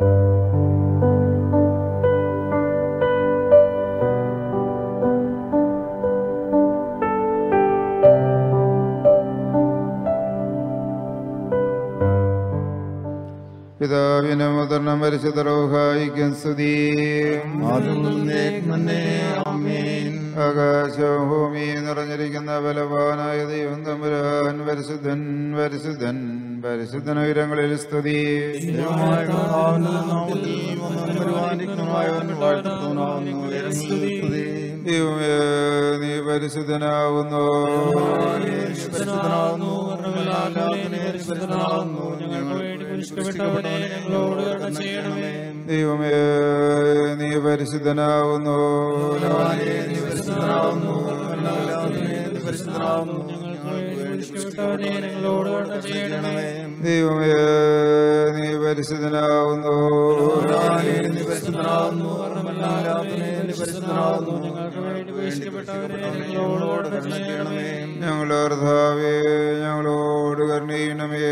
പിതാവിനും മുതിർന്ന പരിശുദ്ധ റോഹായിക്കും സ്തുതി ആകാശവും ഭൂമിയും നിറഞ്ഞിരിക്കുന്ന ബലവാനായ ദൈവം തമ്പുരാൻ പരിശുദ്ധൻ പരിശുദ്ധൻ പരിശുദ്ധൻ ഉയരങ്ങളിൽ സ്തുതി ദൈവമേ നീ പരിശുദ്ധനാവുന്നു ദൈവമേ നീ പരിശുദ്ധനാവുന്നു ദൈവമേ നീ പരിശുദ്ധനാവുന്നു ഞങ്ങളുടെ കർത്താവേ ഞങ്ങളോട് കരുണീണമേ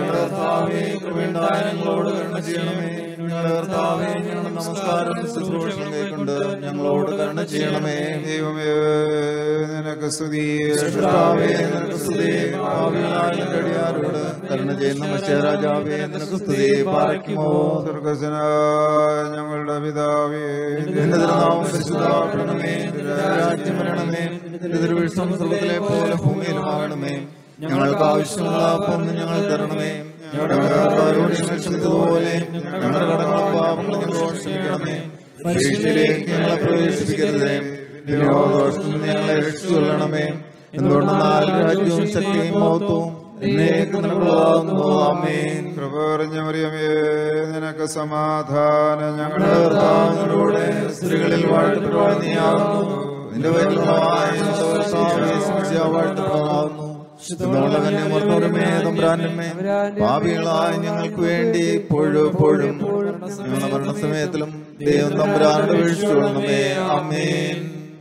നമസ്കാരം ശുശ്രൂഷകളെക്കൊണ്ട് ഞങ്ങളോട് കരുണ ചെയ്യണമേ ദൈവമേ നിനക്ക് സ്തുതി കർത്താവേ, നിനക്ക് സ്തുതി. പാപികളായ ഞങ്ങളുടെ അടിയാരോട് കരുണ ചെയ്യുന്ന മത്സ്യരാജാവേ നിനക്ക് സ്തുതി പാറയ്ക്കുമോ സ്വർഗസ്വനായ ഞങ്ങളുടെ പിതാവേ നിന്റെ തിരുനാമം പരിശുദ്ധമാക്കണമേ നിന്റെ രാജ്യം വരണമേ നിന്റെ തിരുവിഷ്ടം സ്വർഗത്തിലെ പോലെ ഭൂമിയിലുമാകണമേ ഞങ്ങൾക്ക് ആവശ്യമുള്ള അപ്പം ഞങ്ങൾ തരണമേ ഞങ്ങളുടെ കടക്കാരോട് ഞങ്ങൾ ക്ഷമിച്ചതുപോലെ ഞങ്ങളുടെ കടങ്ങളും പാപങ്ങളും ഞങ്ങളോട് ക്ഷമിക്കണമേ പരീക്ഷയിലേക്ക് ഞങ്ങളെ പ്രവേശിപ്പിക്കരുതേ ദോഷത്തിൽ നിന്ന് ഞങ്ങളെ രക്ഷിച്ചു കൊള്ളണമേ എന്തുകൊണ്ടെന്നാൽ രാജ്യവും ശക്തിയും മഹത്വവും എന്നേക്കും നിനക്കുള്ളതാകുന്നു ആമേൻ കൃപറിഞ്ഞ മറിയമേ നിനക്ക് സമാധാനം ഞങ്ങളുടെ കർത്താവിനോടെ സ്ത്രീകളിൽ വാഴ്ത്തപ്പെടുവാൻ നീയാകുന്നു നിന്റെ വൈകുന്നമായ വാഴ്ത്തപ്പെടുന്നു പാപികളായ ഞങ്ങൾക്ക് വേണ്ടി ഇപ്പോഴും എപ്പോഴും ഞങ്ങളുടെ മരണസമയത്തിലും ദൈവം തമ്പുരാന്റെ വീഴ്ച അമേൻ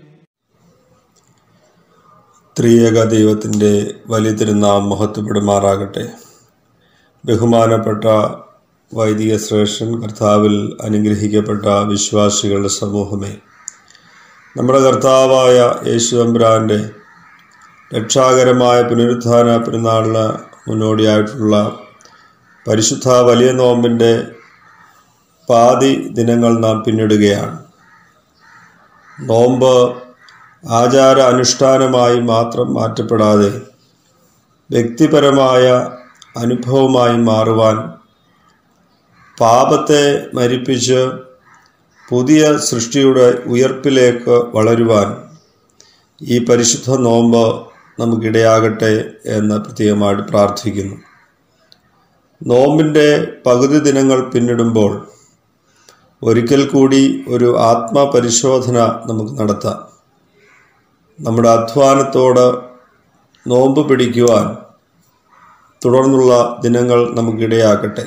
ത്രിയേക ദൈവത്തിൻ്റെ വലിയ തിരുനാം മഹത്വപ്പെടുമാറാകട്ടെ ബഹുമാനപ്പെട്ട വൈദിക ശ്രേഷ്ഠൻ കർത്താവിൽ അനുഗ്രഹിക്കപ്പെട്ട വിശ്വാസികളുടെ സമൂഹമേ നമ്മുടെ കർത്താവായ യേശുവമ്പ്രാൻ്റെ രക്ഷാകരമായ പുനരുത്ഥാന പെരുന്നാളിന് മുന്നോടിയായിട്ടുള്ള പരിശുദ്ധ വലിയ നോമ്പിൻ്റെ പാതി ദിനങ്ങൾ നാം പിന്നിടുകയാണ് നോമ്പ് ആചാര അനുഷ്ഠാനമായി മാത്രം മാറ്റപ്പെടാതെ വ്യക്തിപരമായ അനുഭവമായി മാറുവാൻ പാപത്തെ മരിപ്പിച്ച് പുതിയ സൃഷ്ടിയുടെ ഉയർപ്പിലേക്ക് വളരുവാൻ ഈ പരിശുദ്ധ നോമ്പ് നമുക്കിടയാകട്ടെ എന്ന് പ്രത്യേകമായിട്ട് പ്രാർത്ഥിക്കുന്നു നോമ്പിൻ്റെ പകുതി ദിനങ്ങൾ പിന്നിടുമ്പോൾ ഒരിക്കൽ കൂടി ഒരു ആത്മപരിശോധന നമുക്ക് നടത്താം നമ്മുടെ അധ്വാനത്തോട് നോമ്പ് പിടിക്കുവാൻ തുടർന്നുള്ള ദിനങ്ങൾ നമുക്കിടയാക്കട്ടെ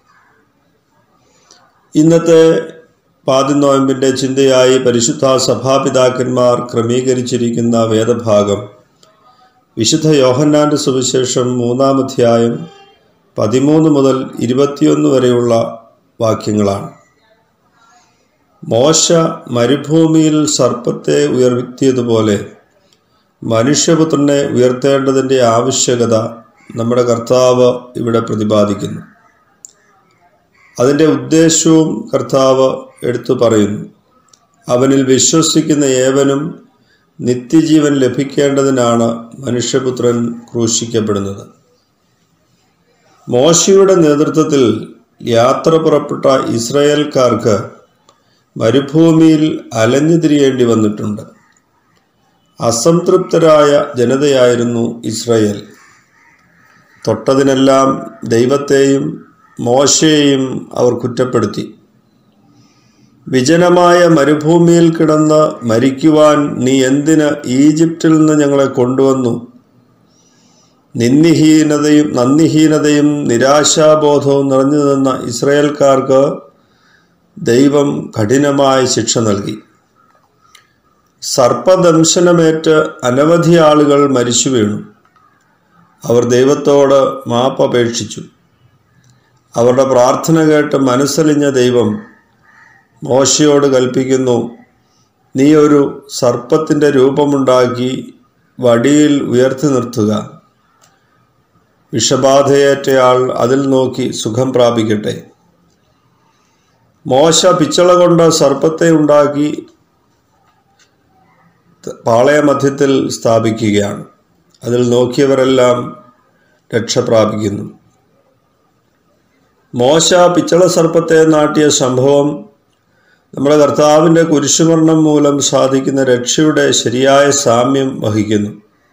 ഇന്നത്തെ പാതി നോയമ്പിൻ്റെ ചിന്തയായി പരിശുദ്ധ സഭാപിതാക്കന്മാർ ക്രമീകരിച്ചിരിക്കുന്ന വേദഭാഗം വിശുദ്ധ യോഹന്നാൻ്റെ സുവിശേഷം മൂന്നാം അധ്യായം പതിമൂന്ന് മുതൽ ഇരുപത്തിയൊന്ന് വരെയുള്ള വാക്യങ്ങളാണ് മോശ മരുഭൂമിയിൽ സർപ്പത്തെ ഉയർത്തിയതുപോലെ മനുഷ്യപുത്രനെ ഉയർത്തേണ്ടതിൻ്റെ ആവശ്യകത നമ്മുടെ കർത്താവ് ഇവിടെ പ്രതിപാദിക്കുന്നു അതിൻ്റെ ഉദ്ദേശവും കർത്താവ് എടുത്തു പറയുന്നു അവനിൽ വിശ്വസിക്കുന്ന ഏവനും നിത്യജീവൻ ലഭിക്കേണ്ടതിനാണ് മനുഷ്യപുത്രൻ ക്രൂശിക്കപ്പെടുന്നത് മോശയുടെ നേതൃത്വത്തിൽ യാത്ര പുറപ്പെട്ട ഇസ്രായേൽക്കാർക്ക് മരുഭൂമിയിൽ അലഞ്ഞു തിരിയേണ്ടി വന്നിട്ടുണ്ട് അസംതൃപ്തരായ ജനതയായിരുന്നു ഇസ്രായേൽ തൊട്ടതിനെല്ലാം ദൈവത്തെയും മോശയെയും അവർ കുറ്റപ്പെടുത്തി വിജനമായ മരുഭൂമിയിൽ കിടന്ന് മരിക്കുവാൻ നീ എന്തിന് ഈജിപ്തിൽ നിന്ന് ഞങ്ങളെ കൊണ്ടുവന്നു നിന്ദിഹീനതയും നന്ദിഹീനതയും നിരാശാബോധവും നിറഞ്ഞു നിന്ന ഇസ്രായേൽക്കാർക്ക് ദൈവം കഠിനമായ ശിക്ഷ നൽകി സർപ്പദംശനമേറ്റ് അനവധി ആളുകൾ മരിച്ചു വീണു അവർ ദൈവത്തോട് മാപ്പപേക്ഷിച്ചു അവരുടെ പ്രാർത്ഥന കേട്ട് മനസ്സലിഞ്ഞ ദൈവം മോശയോട് കൽപ്പിക്കുന്നു നീ ഒരു സർപ്പത്തിൻ്റെ രൂപമുണ്ടാക്കി വടിയിൽ ഉയർത്തി നിർത്തുക വിഷബാധയേറ്റയാൾ അതിൽ നോക്കി സുഖം പ്രാപിക്കട്ടെ മോശ പിച്ചള കൊണ്ട് സർപ്പത്തെ ഉണ്ടാക്കി പാളയമധ്യത്തിൽ സ്ഥാപിക്കുകയാണ് അതിൽ നോക്കിയവരെല്ലാം രക്ഷ പ്രാപിക്കുന്നു മോശ പിച്ചള സർപ്പത്തെ നാട്ടിയ സംഭവം നമ്മുടെ കർത്താവിൻ്റെ കുരിശുമരണം മൂലം സാധിക്കുന്ന രക്ഷയുടെ ശരിയായ സാമ്യം വഹിക്കുന്നു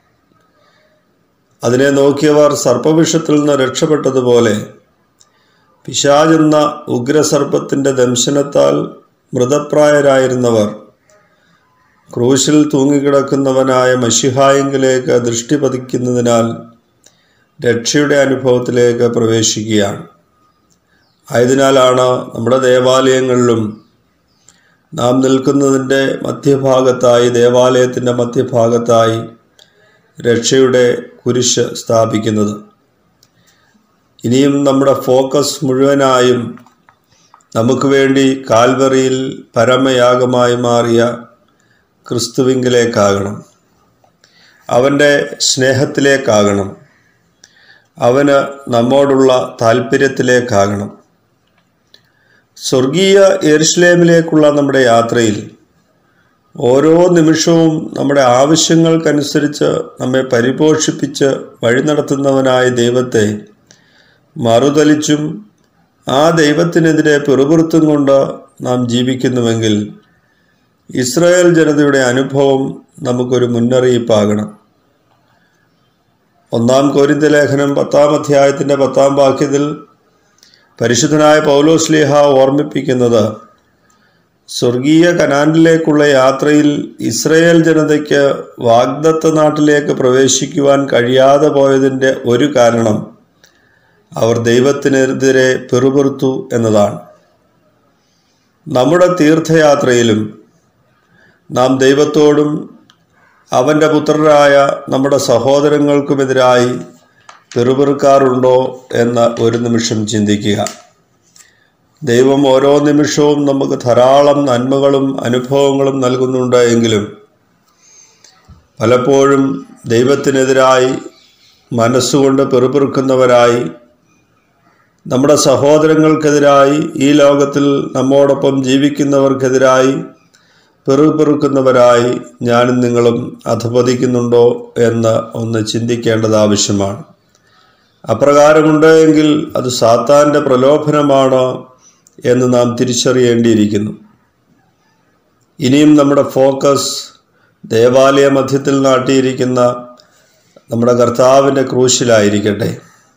അതിനെ നോക്കിയവർ സർപ്പവിഷത്തിൽ നിന്ന് രക്ഷപ്പെട്ടതുപോലെ പിശാചെന്ന ഉഗ്രസർപ്പത്തിൻ്റെ ദംശനത്താൽ മൃതപ്രായരായിരുന്നവർ ക്രൂശിൽ തൂങ്ങിക്കിടക്കുന്നവനായ മഷിഹായെങ്കിലേക്ക് ദൃഷ്ടി പതിക്കുന്നതിനാൽ രക്ഷയുടെ അനുഭവത്തിലേക്ക് പ്രവേശിക്കുകയാണ് ആയതിനാലാണ് നമ്മുടെ ദേവാലയങ്ങളിലും നാം നിൽക്കുന്നതിൻ്റെ മധ്യഭാഗത്തായി ദേവാലയത്തിൻ്റെ മധ്യഭാഗത്തായി രക്ഷയുടെ കുരിശ് സ്ഥാപിക്കുന്നത് ഇനിയും നമ്മുടെ ഫോക്കസ് മുഴുവനായും നമുക്ക് വേണ്ടി കാൽവറിയിൽ പരമയാഗമായി മാറിയ ക്രിസ്തുവിങ്കിലേക്കാകണം അവൻ്റെ സ്നേഹത്തിലേക്കാകണം അവന് നമ്മോടുള്ള താല്പര്യത്തിലേക്കാകണം സ്വർഗീയ എരുഷലേമിലേക്കുള്ള നമ്മുടെ യാത്രയിൽ ഓരോ നിമിഷവും നമ്മുടെ ആവശ്യങ്ങൾക്കനുസരിച്ച് നമ്മെ പരിപോഷിപ്പിച്ച് വഴി നടത്തുന്നവനായ ദൈവത്തെ മറുതലിച്ചും ആ ദൈവത്തിനെതിരെ പിറുപിറുത്തും കൊണ്ട് നാം ജീവിക്കുന്നുവെങ്കിൽ ഇസ്രായേൽ ജനതയുടെ അനുഭവം നമുക്കൊരു മുന്നറിയിപ്പാകണം ഒന്നാം കോരിന്ത ലേഖനം പത്താം അധ്യായത്തിൻ്റെ പത്താം വാക്യത്തിൽ പരിശുദ്ധനായ പൗലോസ്ലിഹ ഓർമ്മിപ്പിക്കുന്നത് സ്വർഗീയ കനാനിലേക്കുള്ള യാത്രയിൽ ഇസ്രയേൽ ജനതയ്ക്ക് വാഗ്ദത്ത നാട്ടിലേക്ക് പ്രവേശിക്കുവാൻ കഴിയാതെ പോയതിൻ്റെ ഒരു കാരണം അവർ ദൈവത്തിനെതിരെ പിറുപിറുത്തു എന്നതാണ് നമ്മുടെ തീർത്ഥയാത്രയിലും നാം ദൈവത്തോടും അവൻ്റെ പുത്രരായ നമ്മുടെ സഹോദരങ്ങൾക്കുമെതിരായി പിറുപിറുക്കാറുണ്ടോ എന്ന് ഒരു നിമിഷം ചിന്തിക്കുക ദൈവം ഓരോ നിമിഷവും നമുക്ക് ധാരാളം നന്മകളും അനുഭവങ്ങളും നൽകുന്നുണ്ട് എങ്കിലും പലപ്പോഴും ദൈവത്തിനെതിരായി മനസ്സുകൊണ്ട് പെറുപിറുക്കുന്നവരായി നമ്മുടെ സഹോദരങ്ങൾക്കെതിരായി ഈ ലോകത്തിൽ നമ്മോടൊപ്പം ജീവിക്കുന്നവർക്കെതിരായി പെറുപിറുക്കുന്നവരായി ഞാനും നിങ്ങളും അധപതിക്കുന്നുണ്ടോ എന്ന് ഒന്ന് ചിന്തിക്കേണ്ടത് ആവശ്യമാണ് അപ്രകാരമുണ്ട് എങ്കിൽ അത് സാത്താൻ്റെ പ്രലോഭനമാണ് എന്ന് നാം തിരിച്ചറിയേണ്ടിയിരിക്കുന്നു ഇനിയും നമ്മുടെ ഫോക്കസ് ദേവാലയ മധ്യത്തിൽ നാട്ടിയിരിക്കുന്ന നമ്മുടെ കർത്താവിൻ്റെ ക്രൂശിലായിരിക്കട്ടെ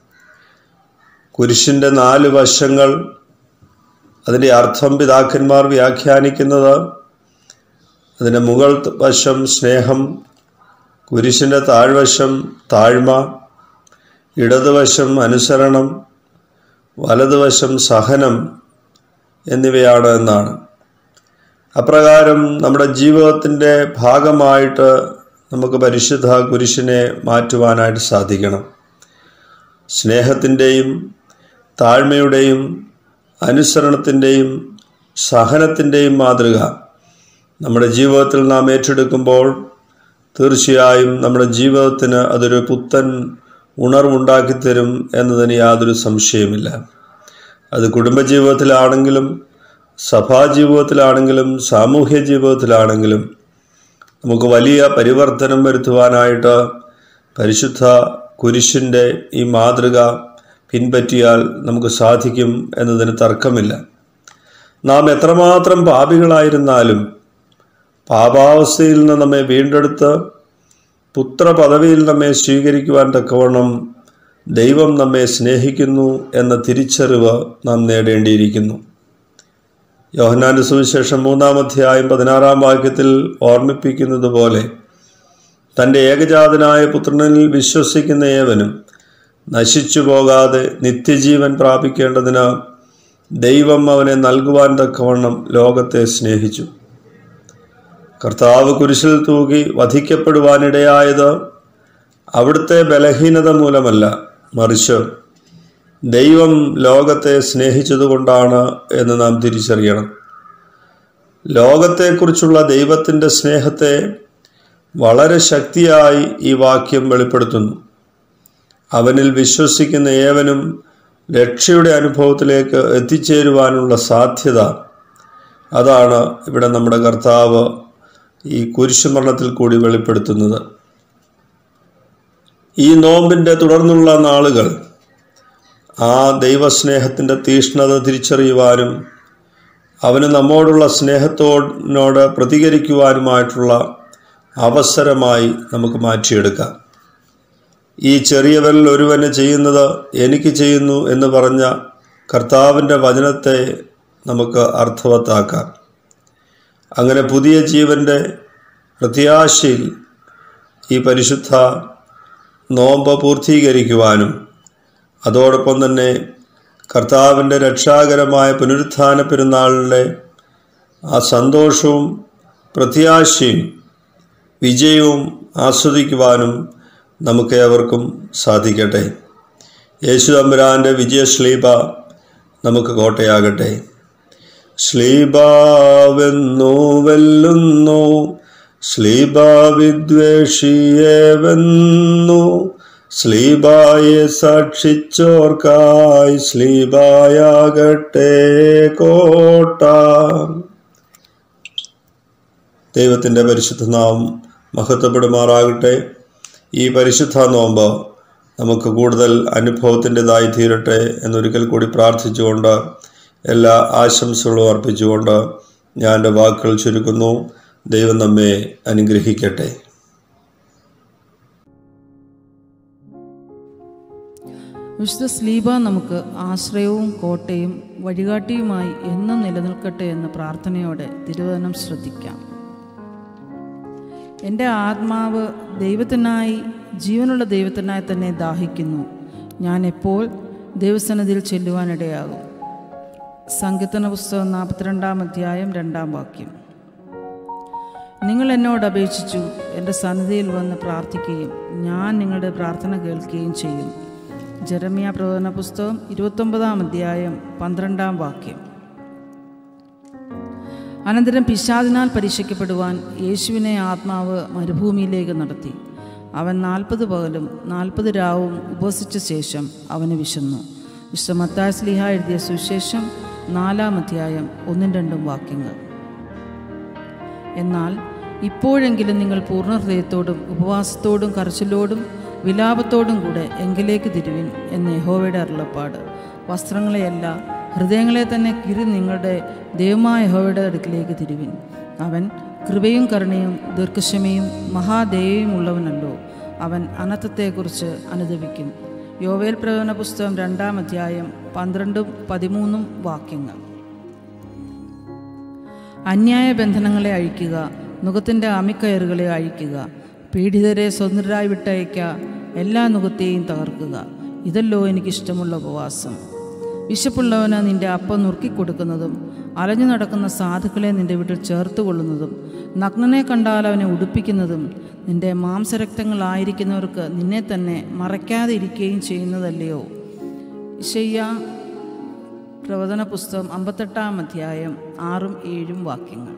കുരിശിൻ്റെ നാല് വശങ്ങൾ അതിൻ്റെ അർത്ഥം പിതാക്കന്മാർ വ്യാഖ്യാനിക്കുന്നത് അതിൻ്റെ മുകൾ വശം സ്നേഹം കുരിശിൻ്റെ താഴ്വശം താഴ്മ ഇടതുവശം അനുസരണം വലതുവശം സഹനം എന്നിവയാണ് എന്നാണ് അപ്രകാരം നമ്മുടെ ജീവിതത്തിൻ്റെ ഭാഗമായിട്ട് നമുക്ക് പരിശുദ്ധ കുരിശിനെ മാറ്റുവാനായിട്ട് സാധിക്കണം സ്നേഹത്തിൻ്റെയും താഴ്മയുടെയും അനുസരണത്തിൻ്റെയും സഹനത്തിൻ്റെയും മാതൃക നമ്മുടെ ജീവിതത്തിൽ നാം ഏറ്റെടുക്കുമ്പോൾ തീർച്ചയായും നമ്മുടെ ജീവിതത്തിന് അതൊരു പുത്തൻ ഉണർവുണ്ടാക്കി തരും എന്നതിന് യാതൊരു സംശയമില്ല അത് കുടുംബജീവിതത്തിലാണെങ്കിലും സഭാജീവിതത്തിലാണെങ്കിലും സാമൂഹ്യ ജീവിതത്തിലാണെങ്കിലും നമുക്ക് വലിയ പരിവർത്തനം വരുത്തുവാനായിട്ട് പരിശുദ്ധ കുരിശിൻ്റെ ഈ മാതൃക പിൻപറ്റിയാൽ നമുക്ക് സാധിക്കും എന്നതിന് തർക്കമില്ല നാം എത്രമാത്രം പാപികളായിരുന്നാലും പാപാവസ്ഥയിൽ നിന്ന് നമ്മെ വീണ്ടെടുത്ത് പുത്രപദവിയിൽ നമ്മെ സ്വീകരിക്കുവാൻ തക്കവണ്ണം ദൈവം നമ്മെ സ്നേഹിക്കുന്നു എന്ന തിരിച്ചറിവ് നാം നേടേണ്ടിയിരിക്കുന്നു യോഹന്നാന്റെ സുവിശേഷം മൂന്നാം അധ്യായം പതിനാറാം വാക്യത്തിൽ ഓർമ്മിപ്പിക്കുന്നത് പോലെ തൻ്റെ ഏകജാതനായ പുത്രനിൽ വിശ്വസിക്കുന്ന ഏവനും നശിച്ചു പോകാതെ നിത്യജീവൻ പ്രാപിക്കേണ്ടതിന് ദൈവം അവനെ നൽകുവാൻ തക്കവണ്ണം ലോകത്തെ സ്നേഹിച്ചു കർത്താവ് കുരിശിൽ തൂകി വധിക്കപ്പെടുവാനിടയായത് അവിടുത്തെ ബലഹീനത മൂലമല്ല മറിച്ച് ദൈവം ലോകത്തെ സ്നേഹിച്ചതുകൊണ്ടാണ് എന്ന് നാം തിരിച്ചറിയണം ലോകത്തെക്കുറിച്ചുള്ള ദൈവത്തിൻ്റെ സ്നേഹത്തെ വളരെ ശക്തിയായി ഈ വാക്യം വെളിപ്പെടുത്തുന്നു അവനിൽ വിശ്വസിക്കുന്ന ഏവനും രക്ഷയുടെ അനുഭവത്തിലേക്ക് എത്തിച്ചേരുവാനുള്ള സാധ്യത അതാണ് ഇവിടെ നമ്മുടെ കർത്താവ് ഈ കുരിശുമരണത്തിൽ കൂടി വെളിപ്പെടുത്തുന്നത് ഈ നോമ്പിൻ്റെ തുടർന്നുള്ള നാളുകൾ ആ ദൈവസ്നേഹത്തിൻ്റെ തീഷ്ണത തിരിച്ചറിയുവാനും അവന് നമ്മോടുള്ള സ്നേഹത്തോടിനോട് പ്രതികരിക്കുവാനുമായിട്ടുള്ള അവസരമായി നമുക്ക് മാറ്റിയെടുക്കാം ഈ ചെറിയവരിൽ ഒരുവന് ചെയ്യുന്നത് എനിക്ക് ചെയ്യുന്നു എന്ന് പറഞ്ഞ കർത്താവിൻ്റെ വചനത്തെ നമുക്ക് അർത്ഥവത്താക്കാം അങ്ങനെ പുതിയ ജീവൻ്റെ പ്രത്യാശയിൽ ഈ പരിശുദ്ധ നോമ്പ് പൂർത്തീകരിക്കുവാനും അതോടൊപ്പം തന്നെ കർത്താവിൻ്റെ രക്ഷാകരമായ പുനരുത്ഥാന പെരുന്നാളിലെ ആ സന്തോഷവും പ്രത്യാശയും വിജയവും ആസ്വദിക്കുവാനും നമുക്കേവർക്കും സാധിക്കട്ടെ യേശു തമ്പുരാൻ്റെ വിജയശ്ലീപ നമുക്ക് കോട്ടയാകട്ടെ ശ്ലീബാവെന്നു വെല്ലുന്നു ശ്ലീബ വിദ്വേഷിയെ വെന്നു ശ്ലീബായെ സാക്ഷിച്ചോർക്കായി ശ്ലീബായാകട്ടെ കോട്ട ദൈവത്തിൻ്റെ പരിശുദ്ധ നാം മഹത്വപ്പെടുമാറാകട്ടെ ഈ പരിശുദ്ധ നോമ്പ് നമുക്ക് കൂടുതൽ അനുഭവത്തിൻ്റെതായി തീരട്ടെ എന്നൊരിക്കൽ കൂടി പ്രാർത്ഥിച്ചുകൊണ്ട് എല്ലാ ആശംസകളും അർപ്പിച്ചുകൊണ്ട് ഞാൻ എൻ്റെ വാക്കുകൾ ചുരുക്കുന്നു ദൈവം നമ്മെ അനുഗ്രഹിക്കട്ടെ വിശുദ്ധ സ്ലീബ നമുക്ക് ആശ്രയവും കോട്ടയും വഴികാട്ടിയുമായി എന്നും നിലനിൽക്കട്ടെ എന്ന പ്രാർത്ഥനയോടെ തിരുവചനം ശ്രദ്ധിക്കാം എൻ്റെ ആത്മാവ് ദൈവത്തിനായി ജീവനുള്ള ദൈവത്തിനായി തന്നെ ദാഹിക്കുന്നു ഞാൻ എപ്പോൾ ദൈവസന്നിധിയിൽ ചെല്ലുവാനിടയാകും സങ്കീർത്തന പുസ്തകം നാൽപ്പത്തിരണ്ടാം അധ്യായം രണ്ടാം വാക്യം നിങ്ങൾ എന്നോട് അപേക്ഷിച്ചു എൻ്റെ സന്നിധിയിൽ വന്ന് പ്രാർത്ഥിക്കുകയും ഞാൻ നിങ്ങളുടെ പ്രാർത്ഥന കേൾക്കുകയും ചെയ്യും ജെറമിയ പ്രവചന പുസ്തകം ഇരുപത്തൊമ്പതാം അധ്യായം പന്ത്രണ്ടാം വാക്യം അനന്തരം പിശാദിനാൽ പരീക്ഷിക്കപ്പെടുവാൻ യേശുവിനെ ആത്മാവ് മരുഭൂമിയിലേക്ക് നടത്തി അവൻ നാൽപ്പത് പകലും നാൽപ്പത് രാവും ഉപവസിച്ച ശേഷം അവന് വിശന്നു വിശുദ്ധ മത്തായ സ്ലിഹ എഴുതിയ സുവിശേഷം നാലാം അധ്യായം ഒന്നും രണ്ടും വാക്യങ്ങൾ എന്നാൽ ഇപ്പോഴെങ്കിലും നിങ്ങൾ പൂർണ്ണ ഹൃദയത്തോടും ഉപവാസത്തോടും കരച്ചിലോടും വിലാപത്തോടും കൂടെ എങ്കിലേക്ക് തിരുവിൻ എന്ന് യഹോവയുടെ അരുളപ്പാട് വസ്ത്രങ്ങളെയല്ല ഹൃദയങ്ങളെ തന്നെ കിരി നിങ്ങളുടെ ദൈവമായ യഹോവയുടെ അടുക്കിലേക്ക് തിരുവിൻ അവൻ കൃപയും കരുണയും ദീർഘക്ഷമയും മഹാദയയും ഉള്ളവനല്ലോ അവൻ അനർത്ഥത്തെക്കുറിച്ച് അനുദപിക്കും യോവേൽ പ്രവചന പുസ്തകം രണ്ടാം അധ്യായം പന്ത്രണ്ടും പതിമൂന്നും വാക്യങ്ങൾ അന്യായ ബന്ധനങ്ങളെ അഴിക്കുക നുഖത്തിൻ്റെ അമിക്കയറുകളെ അഴിക്കുക പീഡിതരെ സ്വതന്ത്രരായി വിട്ടയക്കുക എല്ലാ നുഖത്തെയും തകർക്കുക ഇതല്ലോ എനിക്കിഷ്ടമുള്ള ഉപവാസം വിശപ്പുള്ളവന് നിന്റെ അപ്പം നുറുക്കിക്കൊടുക്കുന്നതും അലഞ്ഞു നടക്കുന്ന സാധുക്കളെ നിന്റെ വീട്ടിൽ ചേർത്ത് കൊള്ളുന്നതും നഗ്നനെ കണ്ടാൽ അവനെ ഉടുപ്പിക്കുന്നതും നിന്റെ മാംസരക്തങ്ങളായിരിക്കുന്നവർക്ക് നിന്നെ തന്നെ മറയ്ക്കാതെ ഇരിക്കുകയും ചെയ്യുന്നതല്ലയോ ഇഷയ്യ പ്രവചന പുസ്തകം അമ്പത്തെട്ടാം അധ്യായം ആറും ഏഴും വാക്യങ്ങൾ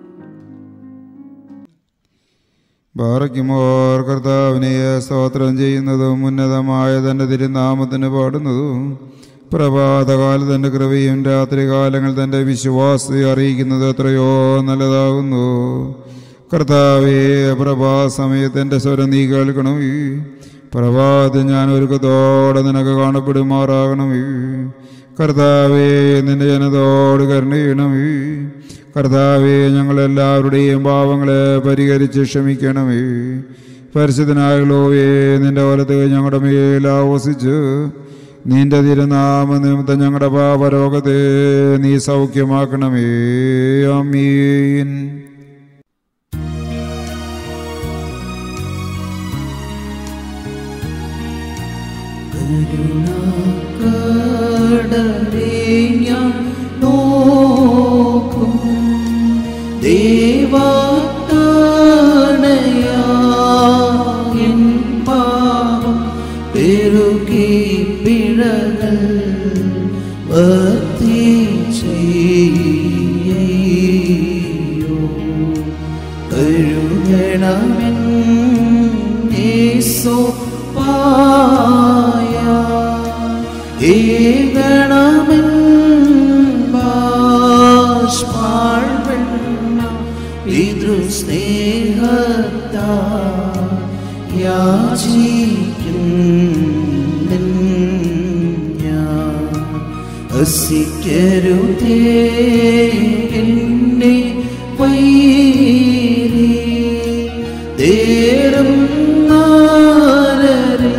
ബാറയ്ക്കുമോർ കർത്താവിനെ സ്തോത്രം ചെയ്യുന്നതും ഉന്നതമായ തൻ്റെ തിരുനാമത്തിന് പാടുന്നതും പ്രഭാതകാലം തൻ്റെ കൃപയും രാത്രികാലങ്ങൾ തൻ്റെ വിശ്വാസത്തെ അറിയിക്കുന്നത് എത്രയോ നല്ലതാകുന്നു കർത്താവേ പ്രഭാസമയത്ത് എൻ്റെ സ്വരം നീ കേൾക്കണമേ പ്രഭാതത്തിൽ ഞാൻ ഒരുക്കത്തോടെ നിനക്ക് കാണപ്പെടുമാറാകണമേ കർത്താവേ നിന്റെ ജനതോട് കരുണ ചെയ്യണമേ കർത്താവേ ഞങ്ങളെല്ലാവരുടെയും പാവങ്ങളെ പരിഹരിച്ച് ക്ഷമിക്കണമേ പരിശുദ്ധനായുള്ളോവേ നിന്റെ ഓലത്ത് ഞങ്ങളുടെ മേൽ ആവസിച്ച് നിന്റെ തിരുനാമ നിമിത്തം ഞങ്ങളുടെ പാപരോഗത്തെ നീ സൗഖ്യമാക്കണമേ അമീൻ കടലിഞ്ഞാൻ നോക്കും ദേവാണയാൻ പാപം പെരുകി പിഴകൾ ചെയ്യോ കഴുകണമെൻ യേശോ പായ ഏകണമെൻ ബാഷ്പാഴ്വെണ്ണ പിതൃസ്നേഹത്താ യാചിക്കും ഞാൻ ഹസിക്കരുതേ എന്നെ വൈരി തേടും നാരരിൽ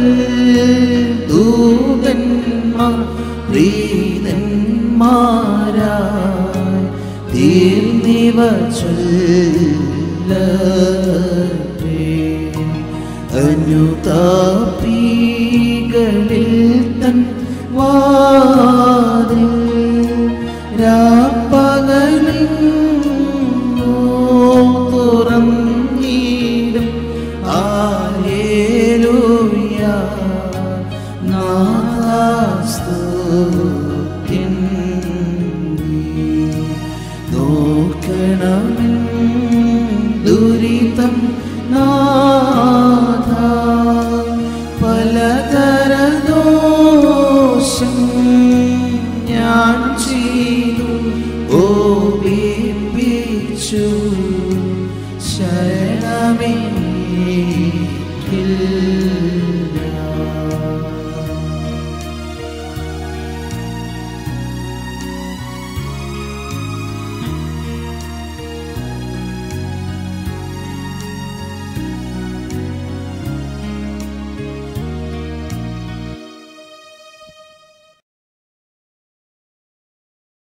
ദൂതന്മാർ പ്രീതന്മാരായി തീർന്നിവ ചൊല്ലട്ടെ അനുതാപികളിൽ തൻ വാതിൽ രാപ്പകലിൽ തുറന്നീടും ആലേലൂയ നാസ്തുതിൻ നോക്കണം